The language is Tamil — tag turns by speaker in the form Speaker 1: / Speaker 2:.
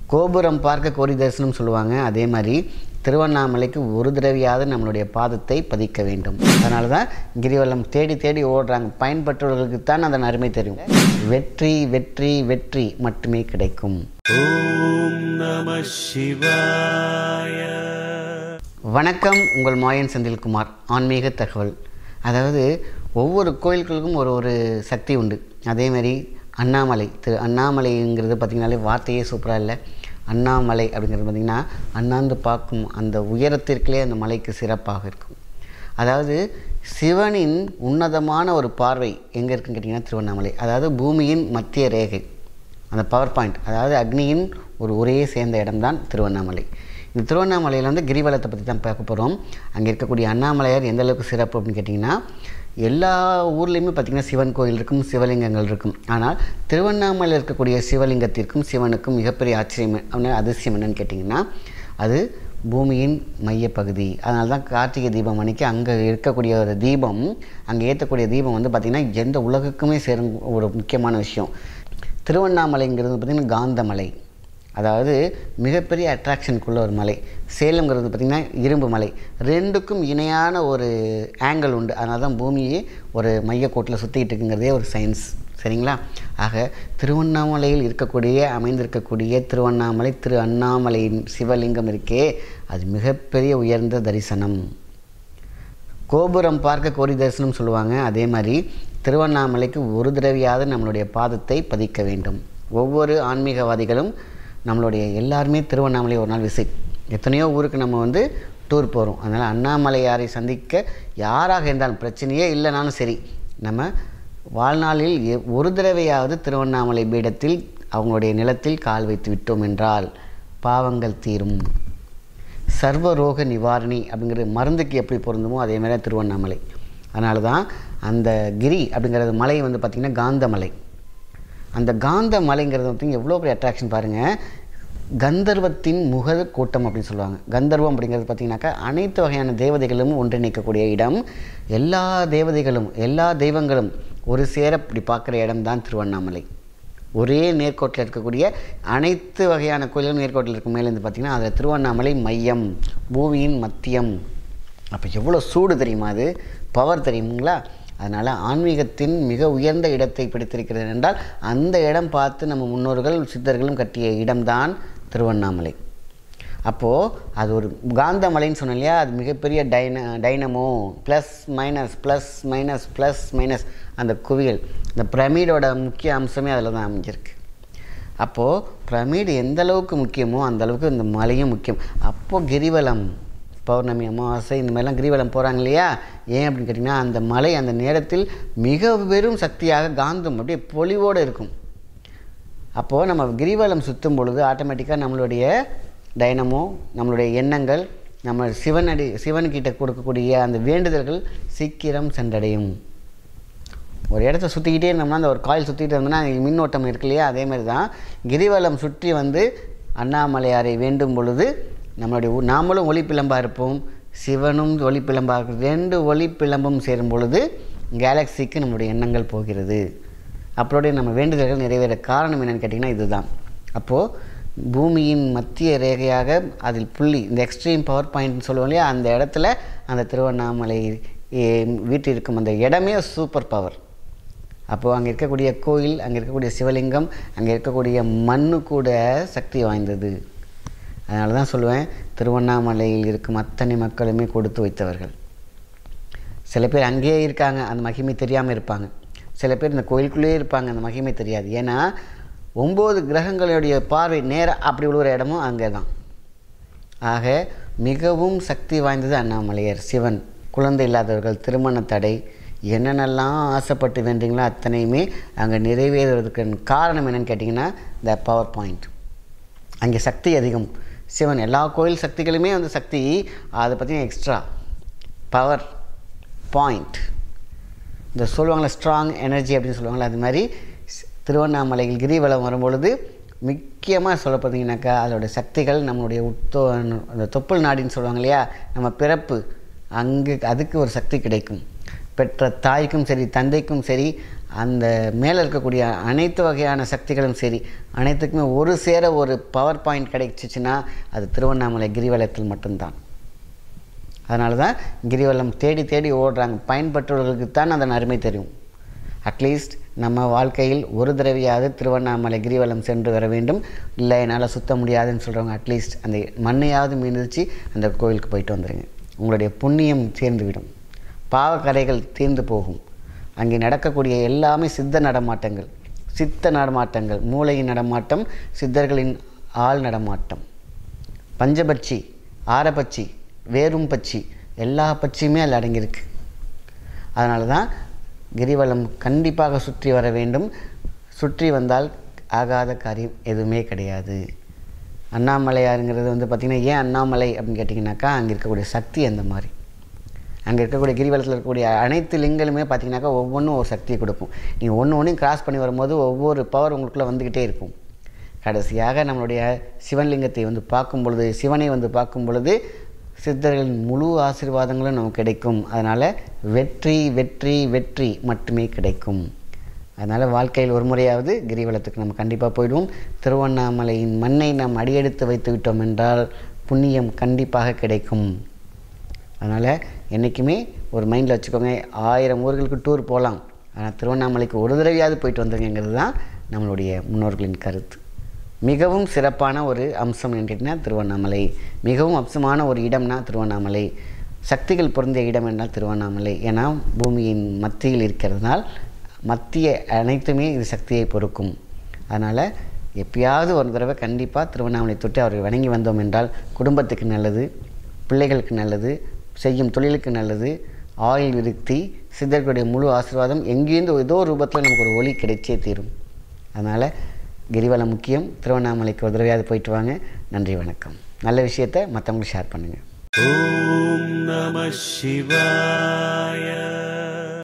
Speaker 1: கோபுரம் பார்க்க கோரி தரிசனம் சொல்லுவாங்க அதே மாதிரி திருவண்ணாமலைக்கு ஒரு தடவையாவது நம்மளுடைய பாதத்தை பதிக்க வேண்டும் அதனால தான் கிரிவலம் தேடி தேடி ஓடுறாங்க பயன்பெற்றவர்களுக்கு தான் அதன் அருமை தெரியும் வெற்றி வெற்றி வெற்றி மட்டுமே கிடைக்கும்
Speaker 2: ஓம் நம சிவாய
Speaker 1: வணக்கம் உங்கள் மாயன் செந்தில்குமார் ஆன்மீக தகவல் அதாவது ஒவ்வொரு கோயில்களுக்கும் ஒரு ஒரு சக்தி உண்டு அதேமாரி அண்ணாமலை திரு அண்ணாமலைங்கிறது பார்த்திங்கனாலே வார்த்தையே சூப்பராக இல்லை அண்ணாமலை அப்படிங்கிறது பார்த்திங்கன்னா அண்ணாந்து பார்க்கும் அந்த உயரத்திற்குள்ளே அந்த மலைக்கு சிறப்பாக இருக்கும் அதாவது சிவனின் உன்னதமான ஒரு பார்வை எங்கே இருக்குன்னு கேட்டிங்கன்னா திருவண்ணாமலை அதாவது பூமியின் மத்திய ரேகை அந்த பவர் பாயிண்ட் அதாவது அக்னியின் ஒரு ஒரே சேர்ந்த இடம்தான் திருவண்ணாமலை இந்த திருவண்ணாமலையில் வந்து கிரிவலத்தை பற்றி தான் பார்க்க போகிறோம் அங்கே இருக்கக்கூடிய அண்ணாமலையார் எந்த அளவுக்கு சிறப்பு அப்படின்னு கேட்டிங்கன்னா எல்லா ஊர்லேயுமே பார்த்திங்கன்னா சிவன் கோயில் இருக்கும் சிவலிங்கங்கள் இருக்கும் ஆனால் திருவண்ணாமலையில் இருக்கக்கூடிய சிவலிங்கத்திற்கும் சிவனுக்கும் மிகப்பெரிய ஆச்சரியம் என்ன அதிசயம் என்னன்னு கேட்டிங்கன்னா அது பூமியின் மையப்பகுதி அதனால தான் கார்த்திகை தீபம் அன்னைக்கு அங்கே இருக்கக்கூடிய ஒரு தீபம் அங்கே ஏற்றக்கூடிய தீபம் வந்து பார்த்திங்கன்னா எந்த உலகுக்குமே சேரும் ஒரு முக்கியமான விஷயம் திருவண்ணாமலைங்கிறது பார்த்திங்கன்னா காந்தமலை அதாவது மிகப்பெரிய அட்ராக்ஷனுக்குள்ள ஒரு மலை சேலம்ங்கிறது பார்த்திங்கன்னா இரும்பு மலை ரெண்டுக்கும் இணையான ஒரு ஆங்கிள் உண்டு அதனால தான் பூமியே ஒரு மையக்கோட்டில் சுற்றிக்கிட்டு இருக்குங்கிறதே ஒரு சயின்ஸ் சரிங்களா ஆக திருவண்ணாமலையில் இருக்கக்கூடிய அமைந்திருக்கக்கூடிய திருவண்ணாமலை திரு அண்ணாமலையின் சிவலிங்கம் இருக்கே அது மிகப்பெரிய உயர்ந்த தரிசனம் கோபுரம் பார்க்க கோரி தரிசனம் சொல்லுவாங்க அதே மாதிரி திருவண்ணாமலைக்கு ஒரு தடவையாவது நம்மளுடைய பாதத்தை பதிக்க வேண்டும் ஒவ்வொரு ஆன்மீகவாதிகளும் நம்மளுடைய எல்லாருமே திருவண்ணாமலை ஒரு நாள் விசிட் எத்தனையோ ஊருக்கு நம்ம வந்து டூர் போகிறோம் அதனால் அண்ணாமலையாரை சந்திக்க யாராக இருந்தாலும் பிரச்சனையே இல்லைனாலும் சரி நம்ம வாழ்நாளில் எ- ஒரு தடவையாவது திருவண்ணாமலை பீடத்தில் அவங்களுடைய நிலத்தில் கால் வைத்து விட்டோம் என்றால் பாவங்கள் தீரும் சர்வரோக நிவாரணி அப்படிங்கிற மருந்துக்கு எப்படி பொருந்துமோ அதே மாதிரி தான் திருவண்ணாமலை அதனால தான் அந்த கிரி அப்படிங்கிறது மலை வந்து பார்த்திங்கன்னா காந்தமலை அந்த காந்த மலைங்கிறது வந்து எவ்வளோ பெரிய அட்ராக்ஷன் பாருங்கள் கந்தர்வத்தின் முக கூட்டம் அப்படின்னு சொல்லுவாங்க கந்தர்வம் அப்படிங்கிறது பார்த்தீங்கன்னாக்கா அனைத்து வகையான தேவதைகளும் ஒன்றிணைக்கக்கூடிய இடம் எல்லா தேவதைகளும் எல்லா தெய்வங்களும் ஒரு சேர இப்படி பார்க்குற இடம் தான் திருவண்ணாமலை ஒரே நேர்கோட்டில் இருக்கக்கூடிய அனைத்து வகையான கோயில்களும் நேர்கோட்டில் இருக்கும் மேலேருந்து பார்த்தீங்கன்னா அதில் திருவண்ணாமலை மையம் பூமியின் மத்தியம் அப்போ எவ்வளோ சூடு தெரியுமா அது பவர் தெரியுங்களா அதனால் ஆன்மீகத்தின் மிக உயர்ந்த இடத்தை பிடித்திருக்கிறது என்றால் அந்த இடம் பார்த்து நம்ம முன்னோர்கள் சித்தர்களும் கட்டிய இடம்தான் திருவண்ணாமலை அப்போது அது ஒரு காந்தமலைன்னு சொன்னோம் இல்லையா அது மிகப்பெரிய டைன dynamo plus minus plus minus plus minus அந்த குவியல் இந்த பிரமிடோட முக்கிய அம்சமே அதில் தான் அமைஞ்சிருக்கு அப்போது பிரமிடு எந்த அளவுக்கு முக்கியமோ அந்த அளவுக்கு இந்த மலையும் முக்கியம் அப்போது கிரிவலம் பௌர்ணமி அமாவாசை இந்த மாதிரிலாம் கிரிவலம் போகிறாங்க இல்லையா ஏன் அப்படின்னு கேட்டிங்கன்னா அந்த மலை அந்த நேரத்தில் மிக பெரும் சக்தியாக காந்தம் அப்படியே பொலிவோடு இருக்கும் அப்போது நம்ம கிரிவலம் சுற்றும் பொழுது ஆட்டோமேட்டிக்காக நம்மளுடைய டைனமோ நம்மளுடைய எண்ணங்கள் நம்ம சிவனடி சிவன்கிட்ட கொடுக்கக்கூடிய அந்த வேண்டுதல்கள் சீக்கிரம் சென்றடையும் ஒரு இடத்த சுற்றிக்கிட்டே இருந்தோம்னா அந்த ஒரு காயில் சுற்றிட்டு இருந்தோம்னா அங்க மின்னோட்டம் இருக்கு இல்லையா அதே மாதிரி தான் கிரிவலம் சுற்றி வந்து அண்ணாமலையாரை வேண்டும் பொழுது நம்மளுடைய ஊ- நாமளும் ஒளிப்பிளம்பாக இருப்போம் சிவனும் ஒளிப்பிளம்பாக இருக்கும் ரெண்டு ஒளிப்பிளம்பும் சேரும் பொழுது கேலக்சிக்கு நம்மளுடைய எண்ணங்கள் போகிறது அப்படியே நம்ம வேண்டுதல்கள் நிறைவேற காரணம் என்னன்னு கேட்டிங்கன்னா இதுதான் அப்போது பூமியின் மத்திய ரேகையாக அதில் புள்ளி இந்த எக்ஸ்ட்ரீம் பவர் பாயிண்ட்னு சொல்லுவோம் இல்லையா அந்த இடத்துல அந்த திருவண்ணாமலை ஏ, வீட்டிற்கும் அந்த இடமே சூப்பர் பவர் அப்போது அங்கே இருக்கக்கூடிய கோயில் அங்கே இருக்கக்கூடிய சிவலிங்கம் அங்கே இருக்கக்கூடிய மண்ணு கூட சக்தி வாய்ந்தது அதனால தான் சொல்லுவேன் திருவண்ணாமலையில் இருக்கும் அத்தனை மக்களுமே கொடுத்து வைத்தவர்கள் சில பேர் அங்கேயே இருக்காங்க அந்த மகிமை தெரியாமல் இருப்பாங்க சில பேர் இந்த கோயிலுக்குள்ளேயே இருப்பாங்க அந்த மகிமை தெரியாது ஏன்னா ஒம்பது கிரகங்களுடைய பார்வை நேராக அப்படி உள்ள இடமும் அங்கே தான் ஆக மிகவும் சக்தி வாய்ந்தது அண்ணாமலையார் சிவன் குழந்தை இல்லாதவர்கள் திருமண தடை என்னென்னலாம் ஆசைப்பட்டு வேண்டீங்களோ அத்தனையுமே அங்கே நிறைவேறுவதற்கு காரணம் என்னன்னு கேட்டிங்கன்னா த பவர் பாயிண்ட் அங்கே சக்தி அதிகம் சிவன் எல்லா கோயில் சக்திகளுமே வந்து சக்தி அதை பற்றி எக்ஸ்ட்ரா பவர் பாயிண்ட் இந்த சொல்லுவாங்களே ஸ்ட்ராங் எனர்ஜி அப்படின்னு சொல்லுவாங்களே அது மாதிரி ஸ்- திருவண்ணாமலையில் கிரிவலம் வரும்பொழுது முக்கியமாக சொல்ல பார்த்தீங்கன்னாக்கா அதோட சக்திகள் நம்மளுடைய உத்தோ அந்த தொப்புள் நாடின்னு சொல்லுவாங்க இல்லையா நம்ம பிறப்பு அங்கு அதுக்கு ஒரு சக்தி கிடைக்கும் பெற்ற தாய்க்கும் சரி தந்தைக்கும் சரி அந்த மேலே இருக்கக்கூடிய அனைத்து வகையான சக்திகளும் சரி அனைத்துக்குமே ஒரு சேர ஒரு பவர் பாயிண்ட் கிடைச்சிச்சுன்னா அது திருவண்ணாமலை கிரிவலத்தில் மட்டும்தான் அதனால தான் கிரிவலம் தேடி தேடி ஓடுறாங்க பயன்பெற்றவர்களுக்கு தான் அதன் அருமை தெரியும் அட்லீஸ்ட் நம்ம வாழ்க்கையில் ஒரு தடவையாவது திருவண்ணாமலை கிரிவலம் சென்று வர வேண்டும் இல்லை என்னால் சுத்த முடியாதுன்னு சொல்கிறவங்க அட்லீஸ்ட் அந்த மண்ணையாவது மிதித்து அந்த கோயிலுக்கு போயிட்டு வந்துடுங்க உங்களுடைய புண்ணியம் சேர்ந்துவிடும் பாவக்கரைகள் தீர்ந்து போகும் அங்கே நடக்கக்கூடிய எல்லாமே சித்த நடமாட்டங்கள் சித்த நடமாட்டங்கள் மூளையின் நடமாட்டம் சித்தர்களின் ஆள் நடமாட்டம் பஞ்சபட்சி ஆரபட்சி வேரும் பட்சி எல்லா பட்சியுமே அதில் அடங்கியிருக்கு அதனால தான் கிரிவலம் கண்டிப்பாக சுற்றி வர வேண்டும் சுற்றி வந்தால் ஆகாத காரியம் எதுவுமே கிடையாது அண்ணாமலையாருங்கிறது வந்து பார்த்திங்கன்னா ஏன் அண்ணாமலை அப்படின்னு கேட்டிங்கனாக்கா அங்கே இருக்கக்கூடிய சக்தி அந்த மாதிரி அங்கே இருக்கக்கூடிய கிரிவலத்தில் இருக்கக்கூடிய அனைத்து லிங்களுமே பார்த்தீங்கன்னாக்கா ஒவ்வொன்றும் ஒரு சக்தியை கொடுக்கும் நீங்கள் ஒன்று ஒன்றையும் கிராஸ் பண்ணி வரும்போது ஒவ்வொரு பவர் உங்களுக்குள்ளே வந்துக்கிட்டே இருக்கும் கடைசியாக நம்மளுடைய சிவன்லிங்கத்தை வந்து பார்க்கும் பொழுது சிவனை வந்து பார்க்கும் பொழுது சித்தர்களின் முழு ஆசீர்வாதங்களும் நமக்கு கிடைக்கும் அதனால் வெற்றி வெற்றி வெற்றி மட்டுமே கிடைக்கும் அதனால் வாழ்க்கையில் ஒரு முறையாவது கிரிவலத்துக்கு நம்ம கண்டிப்பாக போயிடுவோம் திருவண்ணாமலையின் மண்ணை நாம் அடியெடுத்து வைத்து விட்டோம் என்றால் புண்ணியம் கண்டிப்பாக கிடைக்கும் அதனால் என்றைக்குமே ஒரு மைண்டில் வச்சுக்கோங்க ஆயிரம் ஊர்களுக்கு டூர் போகலாம் ஆனால் திருவண்ணாமலைக்கு ஒரு தடவையாவது போயிட்டு வந்துருங்கிறது தான் நம்மளுடைய முன்னோர்களின் கருத்து மிகவும் சிறப்பான ஒரு அம்சம் என்றினா திருவண்ணாமலை மிகவும் அம்சமான ஒரு இடம்னா திருவண்ணாமலை சக்திகள் பொருந்திய இடம் என்றால் திருவண்ணாமலை ஏன்னா பூமியின் மத்தியில் இருக்கிறதுனால் மத்திய அனைத்துமே இது சக்தியை பொறுக்கும் அதனால் எப்பயாவது ஒரு தடவை கண்டிப்பாக திருவண்ணாமலை தொட்டு அவரை வணங்கி வந்தோம் என்றால் குடும்பத்துக்கு நல்லது பிள்ளைகளுக்கு நல்லது செய்யும் தொழிலுக்கு நல்லது ஆயுள் விருத்தி சித்தர்களுடைய முழு ஆசீர்வாதம் எங்கேருந்து ஏதோ ஒரு ரூபத்தில் நமக்கு ஒரு ஒளி கிடைச்சே தீரும் அதனால் கிரிவலம் முக்கியம் திருவண்ணாமலைக்கு ஒரு தடவையாவது போயிட்டு வாங்க நன்றி வணக்கம் நல்ல விஷயத்தை மற்றவங்களுக்கு ஷேர் பண்ணுங்கள்
Speaker 2: ॐ नमः शिवाय